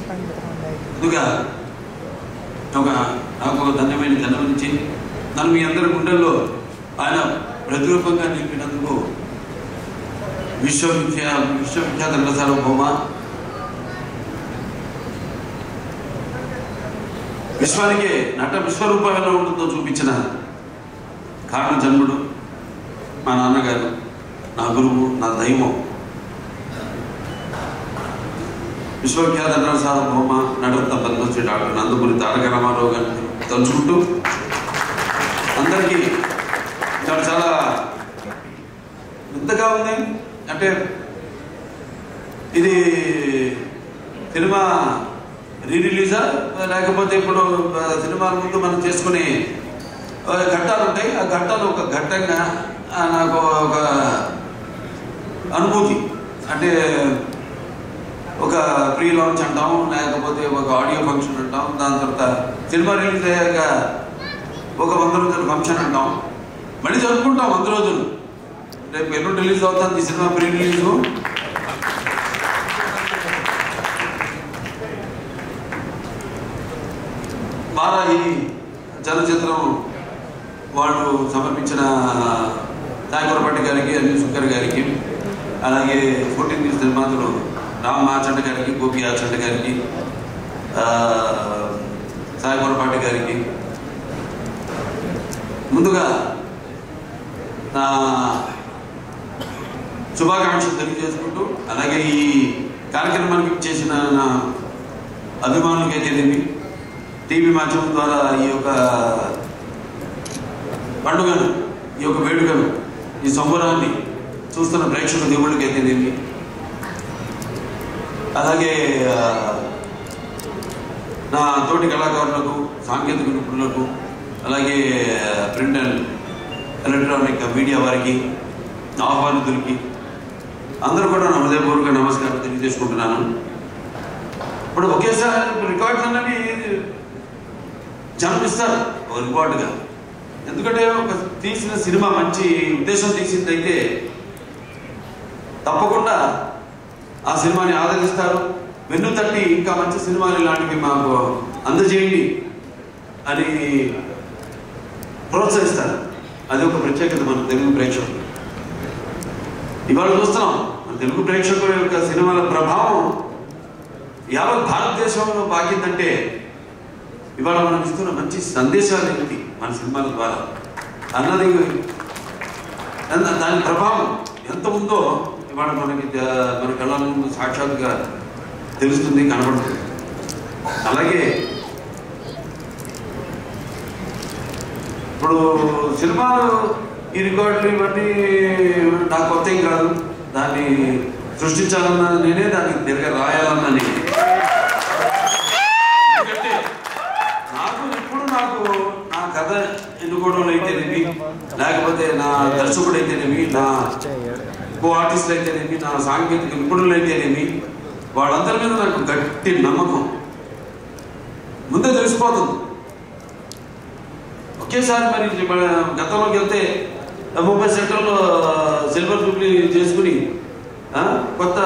ముందుగా ఒక నాకు ఒక ధన్యమైన జన్మ నుంచి నన్ను మీ అందరి గుండెల్లో ఆయన ప్రతిరూపంగా నిలిపినందుకు విశ్వవిఖ్యా విశ్వవిఖ్యాత నట సార్వభౌమ విశ్వానికి నట విశ్వరూపం ఎలా ఉంటుందో చూపించిన కారణ జన్ముడు మా నాన్నగారు నా గురువు నా దైవం విశ్వవిఖ్యాత నట సార్వభౌమ నటరత్న పద్మశ్రీ డాక్టర్ నందమూరి తారక రామారావు గారిని తలుచుకుంటూ అందరికీ ఇక్కడ చాలా వింతగా ఉంది అంటే ఇది సినిమా రీ రిలీజా లేకపోతే ఇప్పుడు ఆ, సినిమాల ముందు మనం చేసుకునే ఆ, ఘట్టాలు ఉంటాయి ఆ ఘట్టాలు ఒక ఘట్టంగా ఆ, నాకు ఒక అనుభూతి అంటే ఒక ప్రీ లాంచ్ అంటాం లేకపోతే ఒక ఆడియో ఫంక్షన్ అంటాం దాని తర్వాత సినిమా రిలీజ్ అయ్యాక ఒక వంద రోజుల ఫంక్షన్ అంటాం మళ్ళీ జరుపుకుంటాం వంద రోజులు రేపు ఎల్లుండి రిలీజ్ అవుతుంది ఈ cinema pre release Varahi Chalachitram వాళ్ళు సమర్పించిన సాయిపురపట్టి గారికి అనిల్ శుక్కర్ గారికి అలాగే ఫోర్టీన్ న్యూస్ నిర్మాతలు రామ్ ఆచండ గారికి గోపి ఆచండ గారికి ఆ, సాయిపురపాటి గారికి ముందుగా నా శుభాకాంక్షలు తెలియజేసుకుంటూ అలాగే ఈ కార్యక్రమానికి చేసిన నా అభిమానులకి అయితేనేమి టీవీ మాధ్యమం ద్వారా ఈ యొక్క పండుగను ఈ యొక్క వేడుకను ఈ సంబరాన్ని చూస్తున్న ప్రేక్షక దేవుళ్ళకి అయితేనేమి అలాగే ఆ, నా తోటి కళాకారులకు సాంకేతిక నిపుణులకు అలాగే ప్రింట్ అండ్ ఎలక్ట్రానిక్ మీడియా వారికి ఆహ్వానితులకి అందరూ కూడా నా హృదయపూర్వక నమస్కారం తెలియజేసుకుంటున్నాను ఇప్పుడు ఒకేసారి రికార్డ్స్ అన్నవి జన్మిస్తారు ఒక రికార్డుగా ఎందుకంటే ఒక తీసిన సినిమా మంచి ఉద్దేశం తీసిందైతే తప్పకుండా ఆ సినిమాని ఆదరిస్తారు వెన్ను తట్టి ఇంకా మంచి సినిమాలు ఇలాంటివి మాకు అందజేయండి అని ప్రోత్సహిస్తారు అది ఒక ప్రత్యేకత మన తెలుగు ప్రేక్షకులు ఇవాళ చూస్తున్నాం మన తెలుగు ప్రేక్షకుల యొక్క సినిమాల ప్రభావం యావత్ భారతదేశంలో పాకిందంటే ఇవాళ మనం ఇస్తున్న మంచి సందేశాలు ఏమిటి మన సినిమాల ద్వారా అన్నది అన్న- దాని ప్రభావం ఎంత ఉందో ఇవాళ మనకి ద- మన కళ్ళ ముందు సాక్షాత్గా తెలుస్తుంది కనబడుతుంది అలాగే ఇప్పుడు సినిమాలు ఈ రికార్డులు ఇవన్నీ నాకు కొత్త ఏం కాదు దాన్ని సృష్టించాలన్నా నేనే దాన్ని తిరగ రాయాలన్నా నేనే ఎందుకంటే నాకు ఇప్పుడు నాకు నా కథ ఎన్నుకోవడంలో అయితేనేమి లేకపోతే నా దర్శకుడు అయితేనేమి నా కో ఆర్టిస్ట్ అయితేనేమి నా సాంకేతిక నిపుణులు అయితేనేమి వాళ్ళందరి మీద నాకు గట్టి నమ్మకం ముందే తెలిసిపోతుంది ఒకేసారి మరి మన గతంలోకి వెళ్తే ముప్పై సెంటర్లో సిల్వర్ జూబ్లీ చేసుకుని ఆ, కొత్త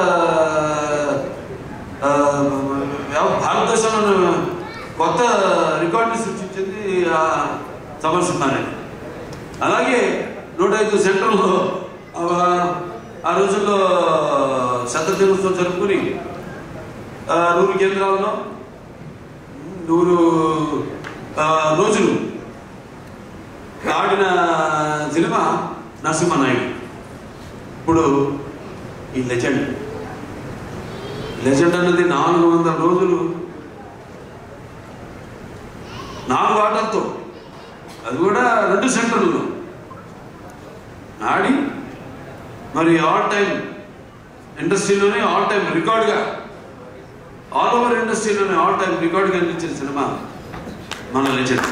ఆ, వ్యవ- భారతదేశంలో కొత్త రికార్డుని సృష్టించింది ఆ సమర్శిస్తున్నారండి అలాగే నూట ఐదు సెంటర్లో ఆ, ఆ రోజుల్లో శత దినోత్సవం జరుపుకుని ఆ, నూరు కేంద్రాల్లో నూరు ఆ, రోజులు ఆడిన సినిమా నరసింహనాయుడు ఇప్పుడు ఈ లెజెండ్ లెజెండ్ అన్నది నాలుగు వందల రోజులు నాలుగు ఆటలతో అది కూడా రెండు సెంటర్లు ఆడి మరి ఆల్ టైం ఇండస్ట్రీలోనే ఆల్ టైం రికార్డుగా ఆల్ ఓవర్ ఇండస్ట్రీలోనే ఆల్ టైం రికార్డుగా అనిపించిన సినిమా మన లెజెండ్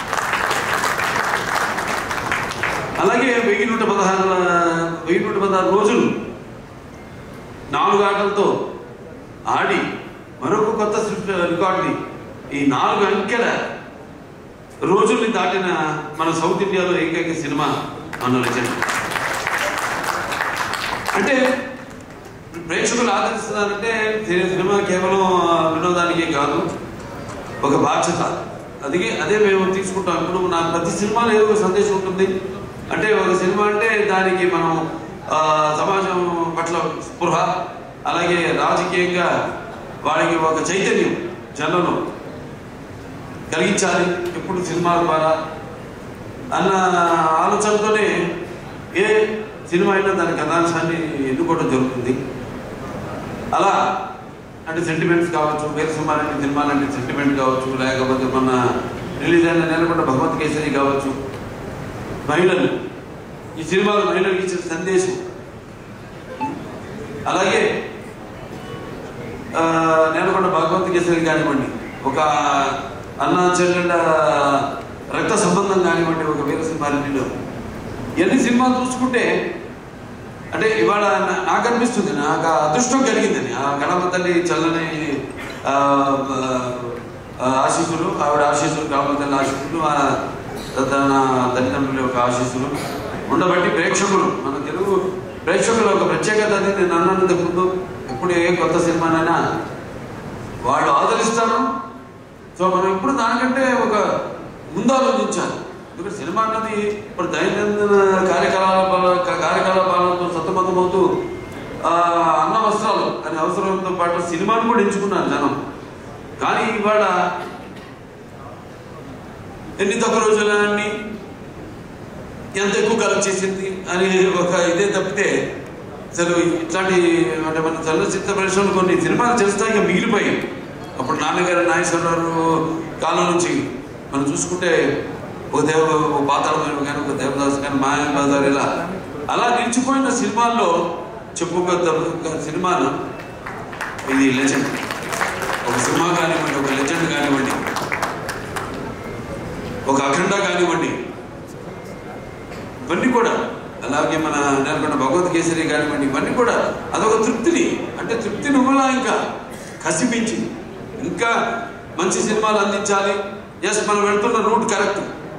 అలాగే వెయ్యి నూట పదహారు వెయ్యి నూట పదహారు రోజులు నాలుగు ఆటలతో ఆడి మరొక కొత్త సృష్టి రికార్డుని ఈ నాలుగు అంకెల రోజుల్ని దాటిన మన సౌత్ ఇండియాలో ఏకైక సినిమా మన లెజెండ్ అంటే ప్రేక్షకులు ఆదరిస్తున్నారంటే సి- సినిమా కేవలం ఆ, వినోదానికే కాదు ఒక బాధ్యత అది అదే మేము తీసుకుంటాం ఇప్పుడు నా ప్రతి సినిమాలో ఏదో ఒక సందేశం ఉంటుంది అంటే ఒక సినిమా అంటే దానికి మనం ఆ, సమాజం పట్ల స్పృహ అలాగే రాజకీయంగా వారికి ఒక చైతన్యం జనంలో కలిగించాలి ఎప్పుడు సినిమాల ద్వారా అన్న ఆలోచనతోనే ఏ సినిమా అయినా దాని కథాంశాన్ని ఎన్నుకోవడం జరుగుతుంది అలా అంటే సెంటిమెంట్స్ కావచ్చు వేరు సినిమాలంటే సినిమాలంటే సెంటిమెంట్ కావచ్చు లేకపోతే మన రిలీజ్ అయిన నెలకొండ భగవత్ కేసరి కావచ్చు మహిళలు ఈ సినిమాలు మహిళలకు ఇచ్చిన సందేశం అలాగే ఆ, నేలకొండ భగవంత్ కేసరి కానివ్వండి ఒక అన్న చెల్లెళ్ళ రక్త సంబంధం కానివ్వండి ఒక వీర సింహారెడ్డిలో ఇవన్నీ సినిమాలు చూసుకుంటే అంటే ఇవాళ నా- నాకు అనిపిస్తుంది నాకు ఆ అదృష్టం కలిగిందని ఆ గణప తల్లి చల్లని ఆ, ఆ, ఆశీస్సులు ఆవిడ ఆశీస్సులు గణప తల్లి ఆశీస్సులు ఆ తన తల్లిదండ్రుల యొక్క ఆశీస్సులు ఉండబట్టి ప్రేక్షకులు మన తెలుగు ప్రేక్షకుల ఒక ప్రత్యేకత అది నేను అన్నంత ముందు ఎప్పుడు ఏ కొత్త సినిమానైనా వాళ్ళు ఆదరిస్తారు సో మనం ఇప్పుడు దానికంటే ఒక ముందు ఆలోచించాలి ఎందుకంటే సినిమా అన్నది ఇప్పుడు దైనందిన కార్యకలాపాల కార్యకలాపాలతో సతమతమవుతూ ఆ, అన్న వస్త్రాలు అనే అవసరంతో పాటు సినిమాను కూడా ఎంచుకున్నారు జనం కానీ ఇవాళ ఎన్ని తక్కువ రోజులన్నీ ఎంత ఎక్కువ కలెక్ట్ చేసింది అని ఒక ఇదే తప్పితే అసలు ఇట్లాంటి అంటే మన చలనచిత్ర పరిశ్రమలు కొన్ని సినిమాలు చేస్తా ఇక మిగిలిపోయాయి అప్పుడు నాన్నగారు నాగేశ్వరరావు కాలం నుంచి మనం చూసుకుంటే ఒక దేవ ఒక పాతాళమైన కానీ ఒక దేవదాస్ కానీ మాయా బజార్ ఇలా అలా నిలిచిపోయిన సినిమాల్లో చెప్పుకోదగ్గ సినిమాను ఇది లెజెండ్ ఒక సినిమా కానివ్వండి ఒక లెజెండ్ కానివ్వండి ఒక అఖండ కానివ్వండి ఇవన్నీ కూడా అలాగే మన నేర్కొండ భగవద్ కేసరి కానివ్వండి ఇవన్నీ కూడా అదొక తృప్తిని అంటే తృప్తిని ఇవ్వాలా ఇంకా కసిపించి ఇంకా మంచి సినిమాలు అందించాలి ఎస్ మనం వెళ్తున్న రూట్ కరెక్ట్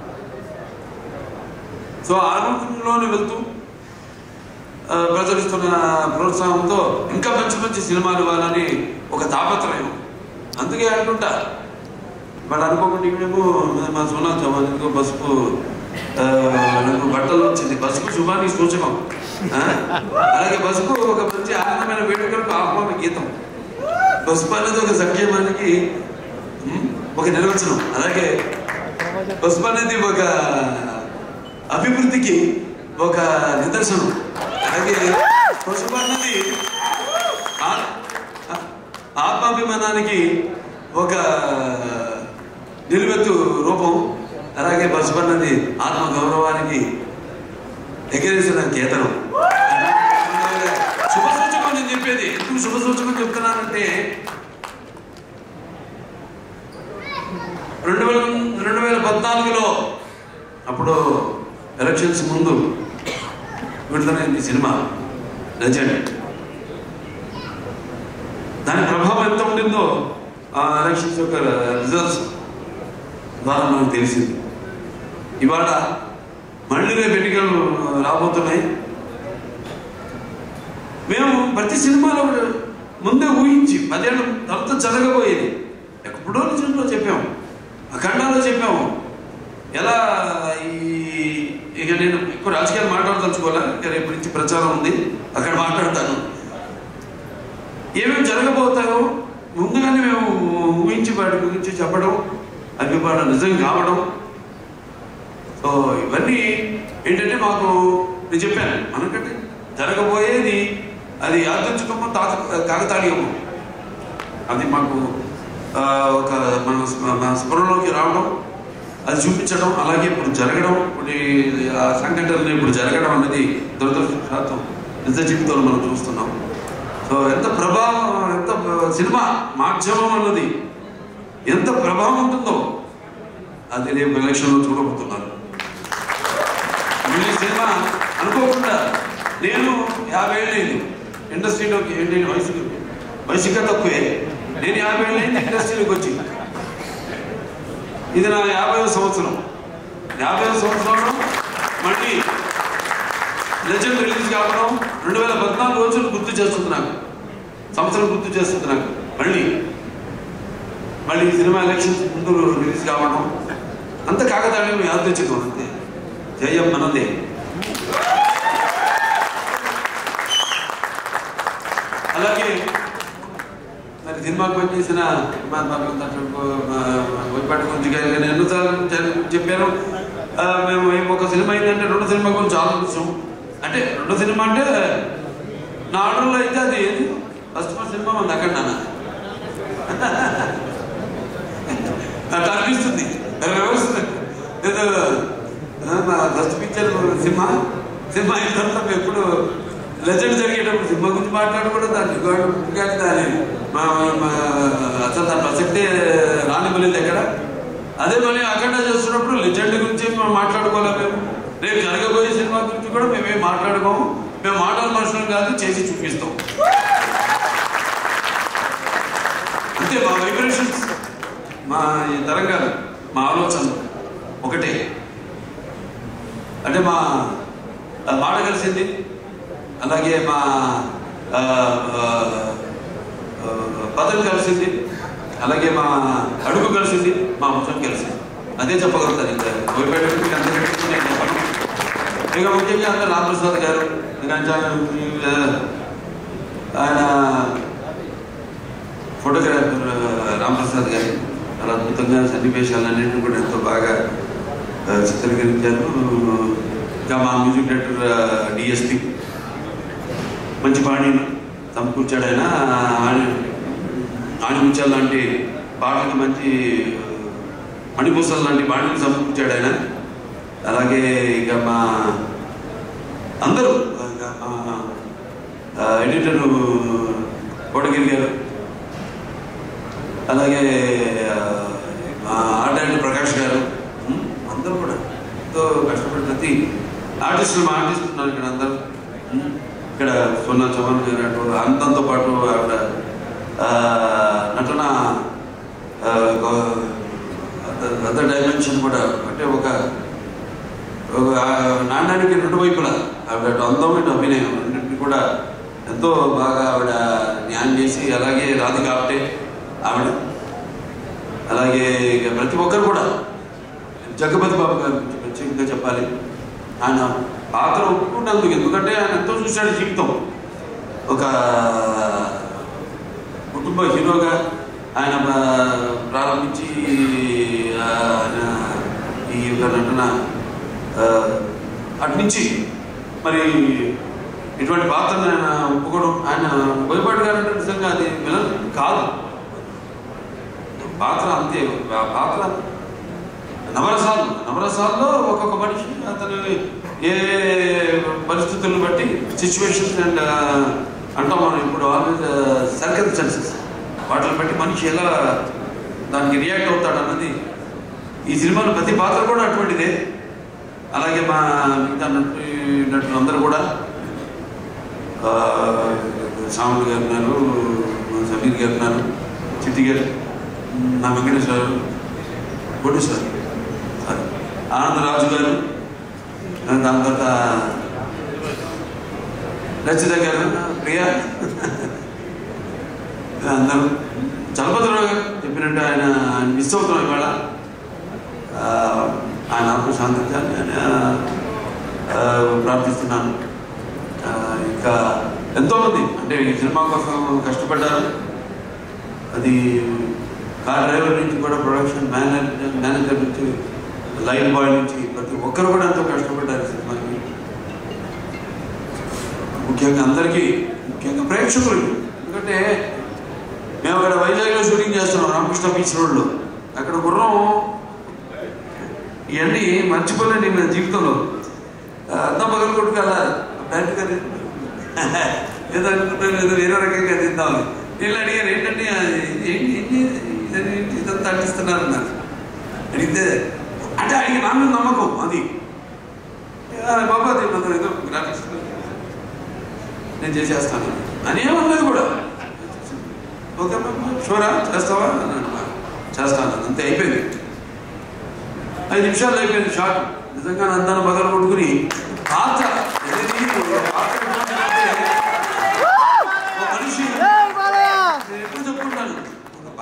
సో ఆ రూట్లోనే వెళ్తూ ఆ, ప్రజలిస్తున్న ప్రోత్సాహంతో ఇంకా మంచి మంచి సినిమాలు ఇవ్వాలని ఒక తాపత్రయం అందుకే అనుకుంటా వాడు అనుకోకుండా ఇవిడేమో మా సోనా చౌహాన్ ఇంకో పసుపు ఆ, నాకు బట్టలు వచ్చింది పసుపు శుభానికి సూచకం ఆ? అలాగే పసుపు ఒక మంచి ఆనందమైన వేడుకలకు ఆహ్వాన గీతం పసుపు అనేది ఒక సంక్షేమానికి ఉమ్, ఒక నిర్వచనం అలాగే పసుపు అనేది ఒక అభివృద్ధికి ఒక నిదర్శనం అలాగే పసుపు అన్నది ఆ- ఆ- ఆత్మాభిమానానికి ఒక నిలువెత్తు రూపం అలాగే పసుపు అన్నది ఆత్మ గౌరవానికి ఎగరేసిన కేతనం శుభ సూచకం నేను చెప్పేది ఎందుకు శుభ సూచకం చెప్తున్నానంటే రెండు వేల రెండు వేల పద్నాలుగులో అప్పుడు ఎలక్షన్స్ ముందు విడుదలైంది సినిమా లెజెండ్ దాని ప్రభావం ఎంత ఉండిందో ఆ ఎలక్షన్స్ యొక్క రిజల్ట్స్ ద్వారా మనకు తెలిసింది ఇవాళ మళ్ళీ రేపు ఎన్నికలు రాబోతున్నాయి మేము ప్రతి సినిమాలో కూడా ముందే ఊహించి పదేళ్ళ తర్వాత జరగబోయేది ఎప్పుడో నిజంలో చెప్పాము అఖండాలో చెప్పాము ఎలా ఈ ఇక నేను ఎక్కువ రాజకీయాలు మాట్లాడదలుచుకోవాలా ఇక రేపు నుంచి ప్రచారం ఉంది అక్కడ మాట్లాడతాను ఏమేమి జరగబోతాయో ముందుగానే మేము ఊహించి వాటి గురించి చెప్పడం అవి వాళ్ళ నిజం కావడం సో ఇవన్నీ ఏంటంటే మాకు నేను చెప్పాను మనకంటే జరగబోయేది అది యాదృచ్ఛికము తాత కాకతాళీయము అది మాకు ఆ, ఒక మన స్మ- మన స్మరణలోకి రావడం అది చూపించడం అలాగే ఇప్పుడు జరగడం ఇప్పుడు ఈ- ఆ సంఘటనలు ఇప్పుడు జరగడం అనేది దురదృష్టశాతం నిజ జీవితంలో మనం చూస్తున్నాం సో ఎంత ప్రభావం ఎంత సినిమా మాధ్యమం అన్నది ఎంత ప్రభావం ఉంటుందో అది రేపు ఎలక్షన్లో చూడబోతున్నారు ఈ సినిమా అనుకోకుండా నేను యాభై ఏళ్ళు ఇండస్ట్రీలోకి ఏంటి వయసు వయసు ఇంకా తక్కువే నేను యాభై ఏళ్ళు ఇండస్ట్రీలోకి వచ్చి ఇది నా యాభై సంవత్సరం యాభై సంవత్సరంలో మళ్ళీ లెజెండ్ రిలీజ్ కావడం రెండు వేల పద్నాలుగు రోజులు గుర్తు చేస్తుంది నాకు సంవత్సరం గుర్తు చేస్తుంది నాకు మళ్ళీ మళ్ళీ ఈ సినిమా ఎలక్షన్స్ ముందు రిలీజ్ కావడం అంత కాకతాళీయం యాదృచ్ఛికం అంతే జయం మనదే అలాగే మరి సినిమాకి పనిచేసిన మా వైపాటి గురించి కానీ నేను ఎన్నోసార్లు చె- చెప్పాను ఆ, మేము ఏం ఒక సినిమా అయిందంటే రెండు సినిమా గురించి ఆలోచించాం అంటే రెండు సినిమా అంటే నా ఆర్డర్లో అయితే అది ఫస్ట్ ఫస్ట్ సినిమా మంది అక్కడ నాన్న అట్లా అనిపిస్తుంది రివర్స్ ఏదో ఫస్ట్ పిక్చర్ సినిమా సినిమా అయిన తర్వాత మేము ఎప్పుడు లెజెండ్ జరిగేటప్పుడు సినిమా గురించి మాట్లాడకూడదు దాన్ని గవర్నమెంట్ కానీ దాని మా మా- అసలు దాని ప్రసక్తే రానివ్వలేదు ఎక్కడ అదే మళ్ళీ అఖండ చేస్తున్నప్పుడు లెజెండ్ గురించి మనం మాట్లాడుకోవాలి మేము రేపు జరగబోయే సినిమా గురించి కూడా మేమేం మాట్లాడుకోము మేము మాటల మనుషులు కాదు చేసి చూపిస్తాం అంతే మా వైబ్రేషన్స్ మా ఈ తరంగాలు మా ఆలోచనలు ఒకటే అంటే మా ఆ, మాట కలిసింది అలాగే మా ఆ, ఆ, ఆ, పదవి కలిసింది అలాగే మా అడుగు కలిసింది మా ముఖం కలిసింది అదే చెప్పగలుగుతాను ఇంకా భయపెట్టి అంతకంటే నేను చెప్పను ఇక ముఖ్యంగా అందరూ రామప్రసాద్ గారు ఇంకా ఆ, ఆయన ఫోటోగ్రాఫర్ రామప్రసాద్ గారు చాలా అద్భుతంగా సన్నివేశాలన్నింటినీ కూడా ఎంతో బాగా ఆ, చిత్రీకరించారు ఇంకా మా మ్యూజిక్ డైరెక్టర్ డిఎస్పి మంచి పాణిని సమకూర్చాడు ఆయన ఆణి ఆణిముత్యాల లాంటి పాటలకు మంచి మణిపూసల లాంటి బాణిని సమకూర్చాడు ఆయన అలాగే ఇక మా అందరూ ఇక మా ఎడిటర్ కోటగిరి గారు అలాగే ఆ, మా ఆర్ట్ డైరెక్టర్ ప్రకాష్ గారు ఉమ్, అందరూ కూడా ఎంతో కష్టపడి ప్రతి ఆర్టిస్టులు మా ఆర్టిస్టులు ఉన్నారు ఇక్కడ అందరూ ఉమ్, ఇక్కడ సోనా చౌహాన్ గారు అటు అంతంతో పాటు ఆవిడ ఆ, నటన అదర్ డైమెన్షన్ కూడా అంటే ఒక ఒక నాణ్యానికి రెండు వైపులా ఆవిడ అటు అందం ఇటు అభినయం రెండింటిని కూడా ఎంతో బాగా ఆవిడ న్యాయం చేసి అలాగే రాధిక ఆప్టే ఆవిడ అలాగే ఇక ప్రతి ఒక్కరు కూడా జగపతి బాబు గారి గురించి ప్రత్యేకంగా చెప్పాలి ఆయన పాత్ర ఒప్పుకున్నందుకు ఎందుకంటే ఆయన ఎంతో చూశాడు జీవితం ఒక కుటుంబ హీరోగా ఆయన ప్ర- ప్రారంభించి ఆ, ఆయన ఈ యొక్క నటన ఆ, అటు నుంచి మరి ఇటువంటి పాత్రను ఆయన ఒప్పుకోవడం ఆయన బోయపాటి గారు అంటే నిజంగా అది విలన్ కాదు పాత్ర అంతే ఆ పాత్ర నవరసాలు నవరసాల్లో ఒక్కొక్క మనిషి అతను ఏ పరిస్థితులను బట్టి సిచ్యువేషన్స్ అండ్ అంటాం మనం ఇప్పుడు ఆల్వేజ్ సర్కమ్స్టెన్సెస్ వాటిని బట్టి మనిషి ఎలా దానికి రియాక్ట్ అవుతాడు అన్నది ఈ సినిమాలో ప్రతి పాత్ర కూడా అటువంటిదే అలాగే మా మిగతా నటు నటులు అందరూ కూడా ఆ, సాములు గారు ఉన్నారు సమీర్ గారు ఉన్నారు చిట్టి గారు నా వెంకటేశ్వర గారు కోటేశ్వర సారీ ఆనందరాజు గారు దాని తర్వాత రచిత గారు ప్రియా అందరూ చలపతిరావు గారు చెప్పినట్టు ఆయన మిస్ అవుతున్నాం ఇవాళ ఆ, ఆయన ఆత్మ శాంతించాలని నేను ఆ, ప్రార్థిస్తున్నాను ఆ, ఇంకా ఎంతోమంది అంటే ఈ సినిమా కోసం కష్టపడ్డారు అది కార్ డ్రైవర్ నుంచి కూడా ప్రొడక్షన్ మేనేజర్ మేనేజర్ నుంచి లైన్ బాయ్ నుంచి ప్రతి ఒక్కరు కూడా ఎంతో కష్టపడ్డారు ఈ సినిమాకి ముఖ్యంగా అందరికీ ముఖ్యంగా ప్రేక్షకులు ఎందుకంటే మేము అక్కడ వైజాగ్లో షూటింగ్ చేస్తున్నాం రామకృష్ణ బీచ్ రోడ్లో అక్కడ గుర్రం ఇవన్నీ మర్చిపోలేండి మన జీవితంలో ఆ, అద్దం పగలు కొట్టుకు అలా బ్యాంక్ కదా ఏదో అనుకుంటాను ఏదో వేరే రకంగా తిద్దామని వీళ్ళు అడిగారు ఏంటంటే అది ఏంటి ఏంటి ఇదేంటి ఇదంతా అంటిస్తున్నారు నాకు అడిగితే అంటే అడిగి నా మీద నమ్మకం అది ఆ, బాబా అది మన ఏదో గ్రాఫిక్స్ నేను చేసేస్తాను అని ఏమన్నది కూడా ఓకే షూరా చేస్తావా అన్నాడు చేస్తాను అంతే అయిపోయింది ఐదు నిమిషాలు అయిపోయింది షార్ట్ నిజంగా నందాన్ని పగలు కొట్టుకుని పాత్ర ఏది? పాత్ర ఎటువంటిదంటే, ఒక మనిషి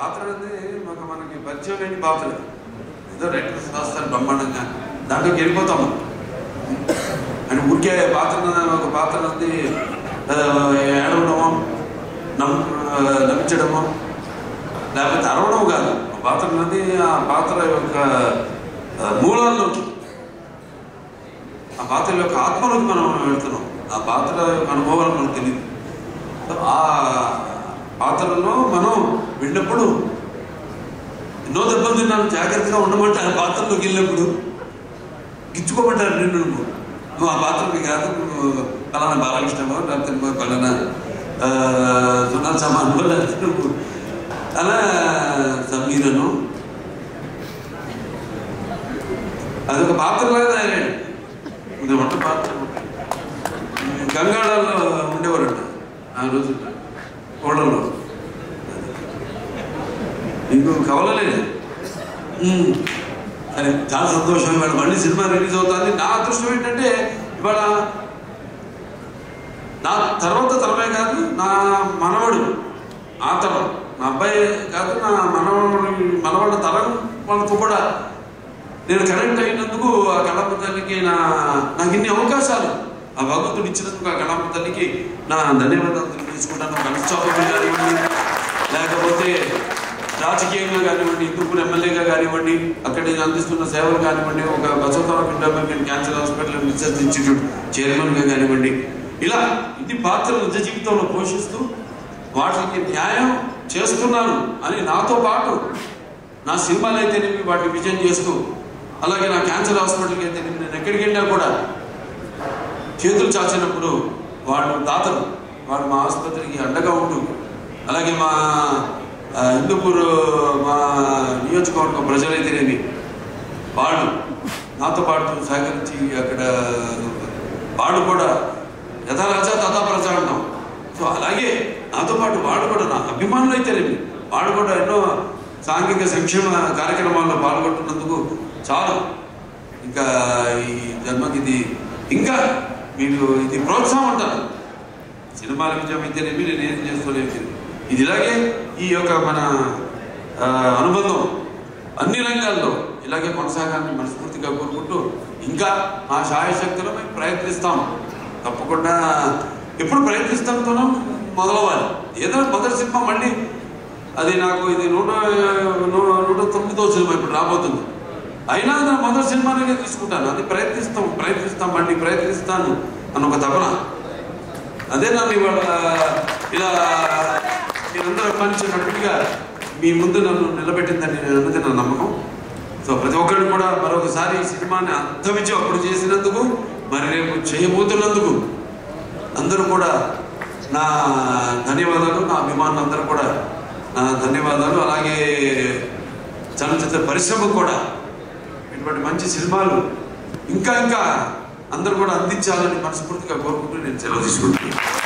పాత్ర అనేది ఒక మనకి పరిచయం లేని పాత్ర ఇది. ఏదో రైటర్స్ రాస్తారు బ్రహ్మాండంగా దాంట్లోకి వెళ్ళిపోతాము అని ఊరికే పాత్ర ఒక పాత్ర అనేది ఆ, ఏడవడమో నమ్ ఆ, నమ్మించడమో లేకపోతే అరవడం కాదు ఆ పాత్ర అనేది ఆ పాత్ర యొక్క ఆ, మూలాల్లోకి ఆ పాత్ర యొక్క ఆత్మలోకి మనం వెళ్తున్నాం ఆ పాత్ర యొక్క అనుభవాలు మనకు తెలియదు ఆ పాత్రలో మనం వెళ్ళినప్పుడు ఎన్నో దెబ్బలు తిన్నాను జాగ్రత్తగా ఉండమంటే ఆ పాత్రలోకి వెళ్ళినప్పుడు గిచ్చుకోమంటారు నిన్ను నువ్వు నువ్వు ఆ పాత్రకి కాదు నువ్వు పలానా బాలకృష్ణమో లేకపోతే నువ్వు పలానా ఆ, సునాల్ సమానమో లేకపోతే నువ్వు అలా సమీరను అదొక పాత్రలాగా తయారాడు ఇది వంట పాత్ర గంగాళాల్లో ఉండేవారట ఆ రోజు కోడల్లో నీకు కవలలేదు సరే చాలా సంతోషం ఇవాళ మళ్ళీ సినిమా రిలీజ్ అవుతుంది నా అదృష్టం ఏంటంటే ఇవాళ నా తర్వాత తరమే కాదు నా మనవడు ఆ తరం నా అబ్బాయి కాదు నా మనవడు మనవాళ్ళ తరం వాళ్ళతో కూడా నేను కనెక్ట్ అయినందుకు ఆ కళమ్మ తల్లికి నా నాకు ఇన్ని అవకాశాలు ఆ భగవంతుడు ఇచ్చినందుకు ఆ కళమ్మ తల్లికి నా ధన్యవాదాలు తెలియజేసుకుంటాను కనీసోపం కానివ్వండి లేకపోతే రాజకీయంగా కానివ్వండి హిందూపూర్ ఎమ్మెల్యేగా కానివ్వండి అక్కడ నేను అందిస్తున్న సేవలు కానివ్వండి ఒక Basavatarakam Indian cancer hospital and research institute చైర్మన్గా కానివ్వండి ఇలా ఇది పాత్ర నిజ జీవితంలో పోషిస్తూ వాటికి న్యాయం చేస్తున్నాను అని నాతో పాటు నా సినిమాలు అయితేనేమి వాటిని విజయం చేస్తూ అలాగే నా క్యాన్సర్ హాస్పిటల్కి అయితేనేమి నేను ఎక్కడికి వెళ్ళినా కూడా చేతులు చాచినప్పుడు వాళ్ళు దాతలు వాళ్ళు మా ఆసుపత్రికి అండగా ఉంటూ అలాగే మా ఆ, హిందూపూర్ మా నియోజకవర్గం ప్రజలైతేనేమి వాళ్ళు నాతో పాటు సహకరించి అక్కడ వాళ్ళు కూడా యథారాజా తథా ప్రజ అంటాం సో అలాగే నాతో పాటు వాళ్ళు కూడా నా అభిమానులు అయితేనేమి వాళ్ళు కూడా ఎన్నో సాంఘిక సంక్షేమ కార్యక్రమాల్లో పాల్గొంటున్నందుకు చాలు ఇంకా ఈ జన్మకి ఇది ఇంకా మీరు ఇది ప్రోత్సాహం అంటారు సినిమాల విజయం అయితేనేమి నేను ఏం చేసుకోలేదు ఇది ఇలాగే ఈ యొక్క మన ఆ, అనుబంధం అన్ని రంగాల్లో ఇలాగే కొనసాగాలని మనస్ఫూర్తిగా కోరుకుంటూ ఇంకా మా శాయశక్తిలో మేము ప్రయత్నిస్తాం తప్పకుండా ఎప్పుడు ప్రయత్నిస్తాంతోనో మొదలవ్వాలి ఏదో మొదటి సినిమా మళ్ళీ అది నాకు ఇది నూట నూ- నూట తొమ్మిదో సినిమా ఇప్పుడు రాబోతుంది అయినా నా మొదటి సినిమానే తీసుకుంటాను అది ప్రయత్నిస్తాం ప్రయత్నిస్తాం మళ్ళీ ప్రయత్నిస్తాను అని ఒక తపన అదే నన్ను ఇవాళ ఇలా మీరందరూ అభిమానించినట్టుగా మీ ముందు నన్ను నిలబెట్టిందని నేను అన్నది నా నమ్మకం సో ప్రతి ఒక్కరు కూడా మరొకసారి ఈ సినిమాని అర్థమించి అప్పుడు చేసినందుకు మరి రేపు చేయబోతున్నందుకు అందరూ కూడా నా ధన్యవాదాలు నా అభిమానులు అందరూ కూడా నా ధన్యవాదాలు అలాగే చలనచిత్ర పరిశ్రమ కూడా ఇటువంటి మంచి సినిమాలు ఇంకా ఇంకా అందరూ కూడా అందించాలని మనస్ఫూర్తిగా కోరుకుంటూ నేను సెలవు తీసుకుంటున్నాను